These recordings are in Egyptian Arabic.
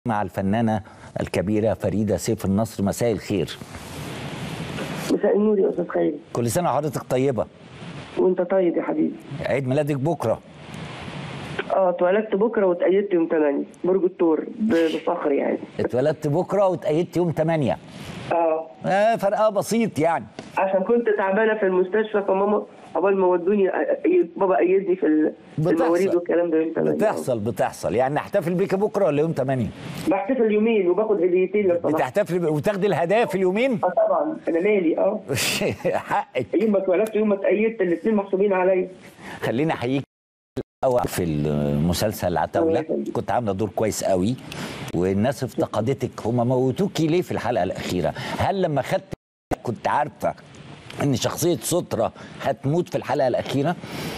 مع الفنانة الكبيرة فريدة سيف النصر مساء الخير مساء النور يا استاذ خالد كل سنة وحضرتك طيبة وانت طيب يا حبيبي عيد ميلادك بكرة اه اتولدت بكره واتأيدت يوم 8 برج الثور ب- بفخر يعني اتولدت بكرة واتأيدت يوم 8 اه آه فرقها بسيط يعني عشان كنت تعبانه في المستشفى فماما قبل ما ودوني أ- بابا ايدني في ال- في بتحصل. المواريد والكلام ده يوم 8 بتحصل بتحصل يعني نحتفل بيك بكرة ولا يوم 8 بحتفل يومين وباخد هديتين لو سمحت بتحتفل ب- وتاخدي الهدايا في اليومين اه طبعا انا مالي اه حقك يوم ما اتولدت يوم ما اتأيدت الاثنين محسوبين عليا خليني احييك الأول في المسلسل عتاولة كنت عامله دور كويس قوي والناس افتقدتك هم موتوكي ليه في الحلقه الاخيره هل لما خدت كنت عارفه ان شخصيه سترة هتموت في الحلقه الاخيره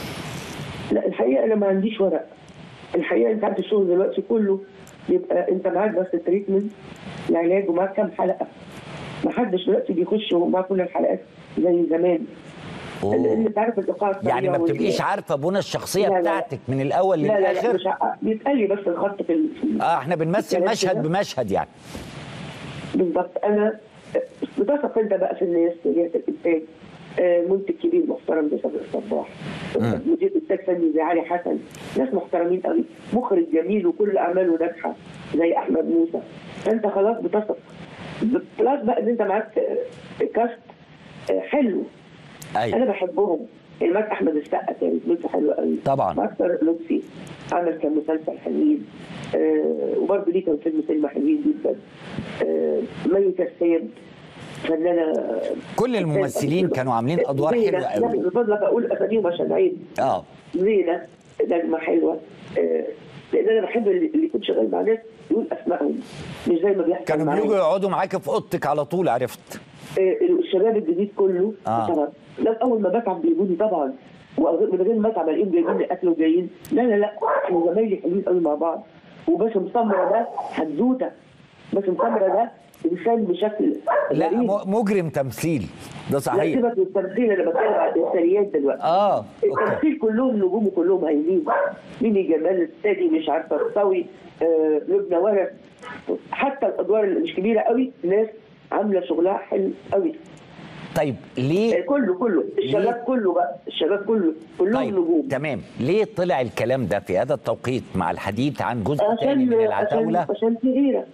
لا الحقيقه انا ما عنديش ورق الحقيقه انت عارف الشغل دلوقتي كله بيبقى انت معاك بس التريتمنت العلاج ومعاك كام حلقه ما حدش دلوقتي بيخش ومعاه كل الحلقات زي زمان أوه. لان انت عارف الايقاع السريع يعني ما وال- بتبقيش عارفه بنى الشخصيه لا، لا. بتاعتك من الاول لا لا لا للاخر مش ع- بيتقال لي بس الخط في ال- في ال- اه احنا بنمثل الكلام مشهد كده. بمشهد يعني بالظبط انا بتثق انت بقى في الناس في جهه الانتاج آه، منتج كبير محترم زي صبري الصباح مدير انتاج فني زي علي حسن ناس محترمين قوي مخرج جميل وكل اعماله ناجحه زي احمد موسى فانت خلاص بتثق بلس بقى ان انت معاك آه، كاست آه، حلو انا ايوه بحبهم المات احمد السقا كان زميلته حلوه قوي طبعا. ماستر لطفي عمل كان مسلسل حلوين آه وبرضه ليه كان فيلم سينما حلوين جدا آه مي كساب فنانه كل الممثلين كانوا عاملين ادوار زينة. حلوه لا قوي من فضلك اقول اساميهم عشان عيب اه زينه نجمه حلوه آه لان انا بحب اللي اللي يكون شغال مع ناس يقول اسمائهم مش زي ما بيحصل كانوا معايا. بيجوا يقعدوا معاك في اوضتك على طول عرفت آه، الشباب الجديد كله آه. طبعا لا اول ما بتعب بيجوني طبعا ومن غير ما اتعب الاقيهم جايبين لي اكل وجايين لا لا لا احنا زمايلي حلوين قوي مع بعض وباسم سمره ده حدوته باسم سمره ده انسان بشكل لا غريب. م- مجرم تمثيل ده لا صحيح سيبك من التمثيل انا بتكلم عن الانسانيات دلوقتي اه اوكي التمثيل كلهم نجوم وكلهم هايلين ميمي جمال السادي مش عارفه الصاوي آه لبنى ورق حتى الادوار اللي مش كبيره قوي ناس عامله شغلها حلو قوي طيب ليه آه، كله كله الشباب كله بقى الشباب كله كلهم طيب نجوم تمام ليه طلع الكلام ده في هذا التوقيت مع الحديث عن جزء تاني عشان من عشان العتاولة عشان في غيره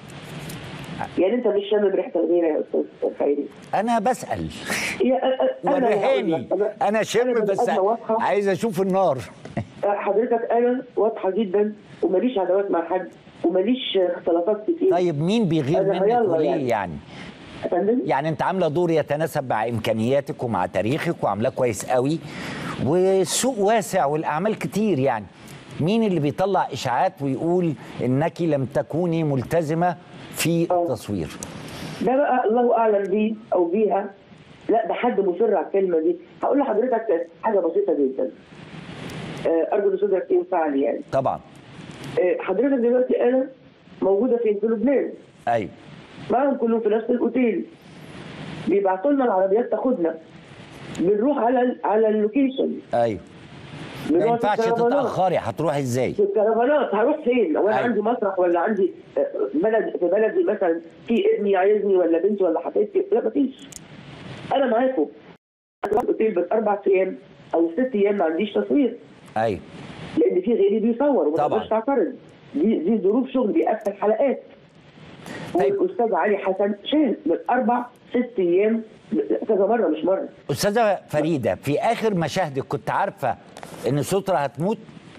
يعني انت مش شامم ريحه الغيره يا استاذ خيري انا بسأل يا أ- أ- أنا هقول وريهاني لك، أنا- انا شم أنا بس ببقى واضحة. عايز اشوف النار حضرتك انا واضحه جدا وماليش عداوات مع حد وماليش اختلافات كتير طيب مين بيغير أنا منك يلا وليه يعني. يعني يا فندم يعني انت عامله دور يتناسب مع امكانياتك ومع تاريخك وعاملاه كويس قوي والسوق واسع والاعمال كتير يعني مين اللي بيطلع اشاعات ويقول انك لم تكوني ملتزمه في آه. التصوير ده بقى الله اعلم بيه او بيها لا ده حد مصر على الكلمه دي هقول لحضرتك حاجه بسيطه جدا آه، ارجو ان صدرك ينفع لي يعني طبعا آه، حضرتك دلوقتي انا موجوده فين في لبنان ايوه معاهم كلهم في نفس الاوتيل بيبعتوا لنا العربيات تاخدنا بنروح على ال- على اللوكيشن ايوه ما بنقعد في ينفعش الكرفانات. تتاخري هتروحي ازاي في الكرفانات هروح فين؟ وانا أيوة. عندي مسرح ولا عندي آه، بلد في بلدي مثلا في ابني عايزني ولا بنتي ولا حفيدتي لا مفيش انا معاكم أنا الاوتيل بس اربع ايام او ست ايام ما عنديش تصوير ايوه لان في غيري بيصور وما طبعا. تقدرش تعترض دي دي ظروف شغل بيقفل حلقات طيب. والاستاذ علي حسن شاهد من اربع ست ايام كذا مره مش مره استاذه فريده في اخر مشاهدك كنت عارفه ان سترة هتموت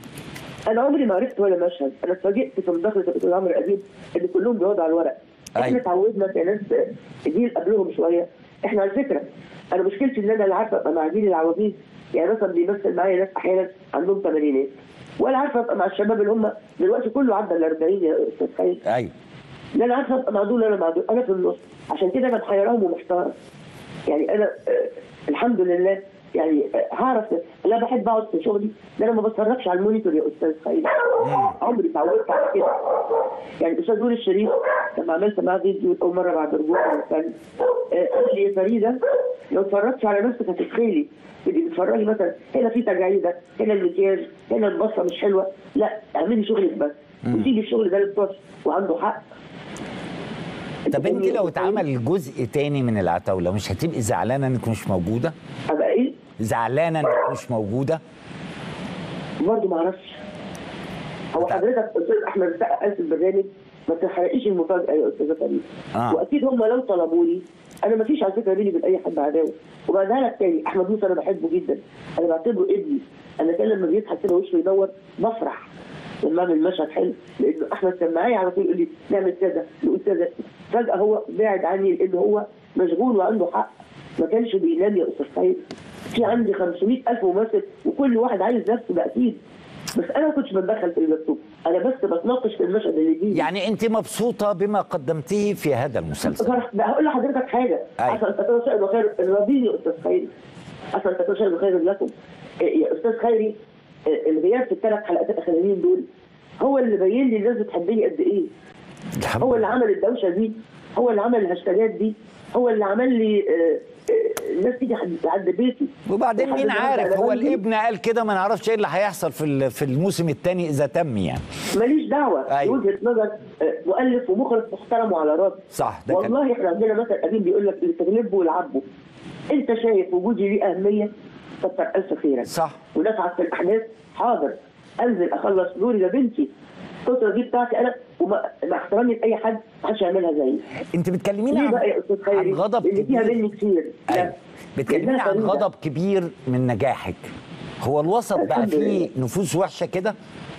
انا عمري ما عرفت ولا مشهد انا اتفاجئت في مداخله الدكتور عمرو اديب ان كلهم بيقعدوا على الورق احنا أيوة. اتعودنا كناس جيل قبلهم شويه احنا على فكره انا مشكلتي ان انا لا عارفه ابقى مع جيل العواجيز يعني مثلا بيمثل معايا ناس احيانا عندهم ثمانينات ولا عارفه ابقى مع الشباب اللي هم دلوقتي كله عدى ال 40 يا استاذ خالد ايوه لا انا عارفه ابقى مع دول انا مع دول انا في النص عشان كده انا محيراهم ومحتاره يعني انا آه الحمد لله يعني آه هعرف لا بحب اقعد في شغلي ده انا ما بتفرجش على المونيتور يا استاذ خالد عمري اتعودت على كده يعني الاستاذ نور الشريف لما عملت معاه فيديو اول مره بعد رجوع من الفن آه، قال لي يا فريده لو اتفرجتش على نفسك هتتخيلي تبقي بتتفرجي مثلا هنا في تجاعيده هنا المكياج هنا البصه مش حلوه لا اعملي شغلك بس ويسيب الشغل ده للطفل وعنده حق طب انت لو اتعمل جزء تاني من العتاوله مش هتبقي زعلانه انك مش موجوده ابقى ايه زعلانه انك مش موجوده برضه ما اعرفش هو طب. حضرتك استاذ احمد السقا قال في البرنامج ما تحرقيش المفاجاه يا استاذه فريد آه. واكيد هم لو طلبوني انا ما فيش على فكره بيني وبين اي حد عداوه وبعدها لك تاني احمد موسى انا بحبه جدا انا بعتبره ابني انا كان لما بيضحك كده وشه ينور بفرح لما اعمل مشهد حلو لانه احمد كان معايا على طول يقول لي نعمل كذا نقول كذا فجاه هو بعد عني لان هو مشغول وعنده حق ما كانش بينام يا استاذ سعيد في عندي 500 الف ممثل وكل واحد عايز نفسه ده اكيد بس انا ما كنتش بتدخل في المكتوب انا بس بتناقش في المشهد اللي بيجي يعني انت مبسوطه بما قدمتيه في هذا المسلسل فرح ده هقول لحضرتك حاجه أيوة. عشان تكون شيء خير راضيني يا استاذ خيري عشان تكون شيء خير لكم إيه يا استاذ خيري إيه الغياب في الثلاث حلقات الاخرانيين دول هو اللي بين لي الناس بتحبني قد ايه الحمد هو اللي لله. عمل الدوشه دي هو اللي عمل الهاشتاجات دي هو اللي عمل لي آه، آه، الناس تيجي عند عند بيتي وبعدين لحد مين النهاردة عارف أنا هو بنزل. الابن قال كده ما نعرفش ايه اللي هيحصل في ال- في الموسم الثاني اذا تم يعني ماليش دعوه أيوة. وجهه نظر آه، مؤلف ومخرج محترم وعلى راسي صح ده كان والله احنا عندنا مثل قديم بيقول لك اللي تغلبه والعبه انت شايف وجودي ليه اهميه كتر الف خيرك صح ونفعت في الاحداث حاضر انزل اخلص دوري ده بنتي الفتره دي بتاعتي انا ومع مع احترامي لاي حد ما حدش يعملها زيي انت بتكلميني ليه عن بقى يا استاذ خيري؟ عن غضب اللي فيها كبير مني كتير لا. أيوة. بتكلميني لأنها عن فريدة. غضب كبير من نجاحك هو الوسط بقى الحمد فيه لله. نفوس وحشه كده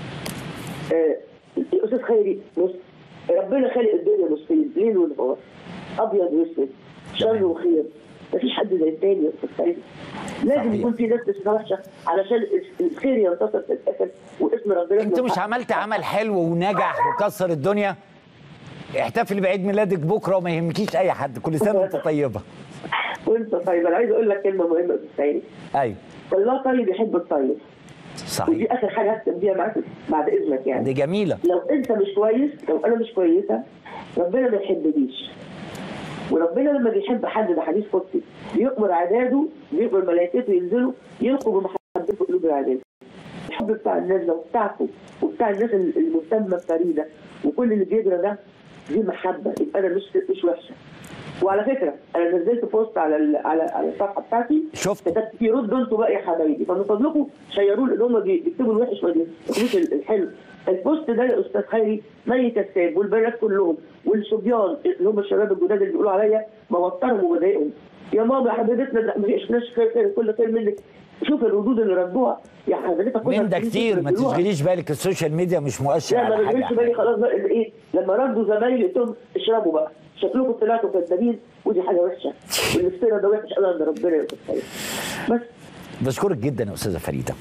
آه، يا استاذ خيري بص ربنا خالق الدنيا نصين ليل ونهار ابيض واسود شر وخير مفيش حد زي التاني يا استاذ خيري لازم صحيح. يكون في ناس تبقى وحشه علشان الخير ينتصر في الاخر واسم ربنا انت مش يتحقق. عملت عمل حلو ونجح وكسر الدنيا احتفلي بعيد ميلادك بكره وما يهمكيش اي حد كل سنه وانت طيبه وانت طيب انا عايز اقول لك كلمه مهمه يا استاذ خيري ايوه الله طيب يحب الطيب ودي صحيح اخر حاجه هكتب بيها معاك بعد اذنك يعني دي جميله لو انت مش كويس لو انا مش كويسه ربنا ما يحبنيش وربنا لما بيحب حد ده حديث قدسي بيأمر عباده بيأمر ملائكته ينزلوا يلقوا بمحبته في قلوب العباد الحب بتاع الناس ده وبتاعكم وبتاع الناس المهتمه بفريده وكل اللي بيجرى ده دي محبه يبقى انا مش مش وحشه وعلى فكره انا نزلت بوست على ال- على على الصفحه بتاعتي شفت. كتبت فيه ردوا انتوا بقى يا حبايبي فمن فضلكم شيروا لي ان هم بيكتبوا الوحش ما بيكتبوش ال- الحلو البوست ده يا استاذ خيري مي كساب والبنات كلهم والصبيان اللي هم الشباب الجداد اللي بيقولوا عليا بوترهم وبضايقهم يا ماما يا حبيبتنا ده ما فيش خير خير كل خير منك شوف الردود اللي ردوها يا حضرتك من ده كتير ما تشغليش بالك السوشيال ميديا مش مؤشر لا ما على بشغلش بالي حاجه خلاص بقى إن ايه لما ردوا زمايلي قلت لهم اشربوا بقى شكلكم طلعتوا كذابين ودي حاجه وحشه والافتراء ده وحش قوي عند ربنا يا استاذ خيري بس بشكرك جدا يا استاذه فريده